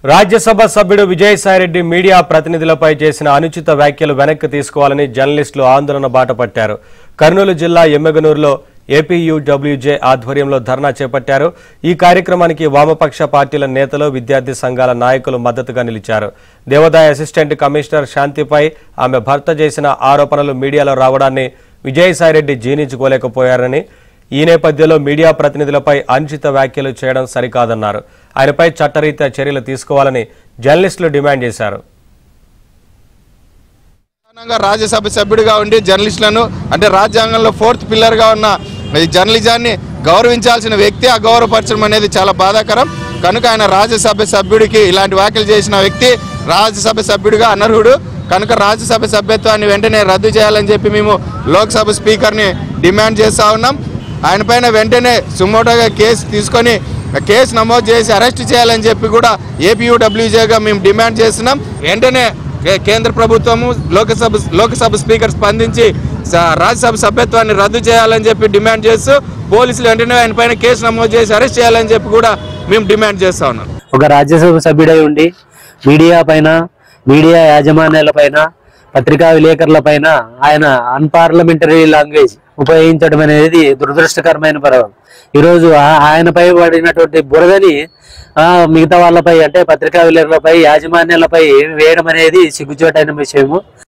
రాజ్యసభ సభ్యుడు విజయసాయిరెడ్డి మీడియా ప్రతినిధులపై చేసిన అనుచిత వ్యాఖ్యలు వెనక్కి తీసుకోవాలని జర్నలిస్టులు ఆందోళన బాట పట్టారు కర్నూలు జిల్లా ఎమ్మెగనూరులో ఏపీయూడబ్ల్యూజే ఆధ్వర్యంలో ధర్నా చేపట్టారు ఈ కార్యక్రమానికి వామపక్ష పార్టీల నేతలు విద్యార్థి సంఘాల నాయకులు మద్దతుగా నిలిచారు దేవాదాయ అసిస్టెంట్ కమిషనర్ శాంతిపై ఆమె భర్త చేసిన ఆరోపణలు మీడియాలో రావడాన్ని విజయసాయిరెడ్డి జీర్ణించుకోలేకపోయారని ఈ నేపథ్యంలో మీడియా ప్రతినిధులపై అనుచిత వ్యాఖ్యలు చేయడం సరికాదన్నారు ఆయనపై చట్టరీత్యా చర్యలు తీసుకోవాలని జర్నలిస్టులు డిమాండ్ చేశారు ప్రధానంగా రాజ్యసభ సభ్యుడిగా ఉండి జర్నలిస్టులను అంటే రాజ్యాంగంలో ఫోర్త్ పిల్లర్గా ఉన్న ఈ జర్నలిజాన్ని గౌరవించాల్సిన వ్యక్తి అగౌరవపరచడం అనేది చాలా బాధాకరం కనుక ఆయన రాజ్యసభ సభ్యుడికి ఇలాంటి వ్యాఖ్యలు చేసిన వ్యక్తి రాజ్యసభ సభ్యుడిగా అనర్హుడు కనుక రాజ్యసభ సభ్యత్వాన్ని వెంటనే రద్దు చేయాలని చెప్పి మేము లోక్సభ స్పీకర్ని డిమాండ్ చేస్తా ఉన్నాం ఆయన పైన వెంటనే సుమోటోగా కేసు తీసుకొని కేసు నమోదు చేసి అరెస్ట్ చేయాలని చెప్పి కూడా ఏపీయూడబ్ల్యూజేగా మేము డిమాండ్ చేస్తున్నాం వెంటనే కే- కేంద్ర ప్రభుత్వము లోకసభ లోకసభ స్పీకర్ స్పందించి స- రాజ్యసభ సభ్యత్వాన్ని రద్దు చేయాలని చెప్పి డిమాండ్ చేస్తూ పోలీసులు వెంటనే ఆయన పైన కేసు నమోదు చేసి అరెస్ట్ చేయాలని చెప్పి కూడా మేము డిమాండ్ చేస్తా ఉన్నాం ఒక రాజ్యసభ సభ్యుడై ఉండి మీడియా పైన మీడియా యాజమాన్యాల పైన పత్రికా విలేకరుల పైన ఆయన అన్పార్లమెంటరీ లాంగ్వేజ్ ఉపయోగించడం అనేది దురదృష్టకరమైన పరం ఈరోజు ఆ- ఆయనపై పడినటువంటి బురదని ఆ, మిగతా వాళ్ళపై అంటే పత్రికా విలేకరులపై యాజమాన్యాలపై వేయడం అనేది సిగ్గుచేటైన విషయము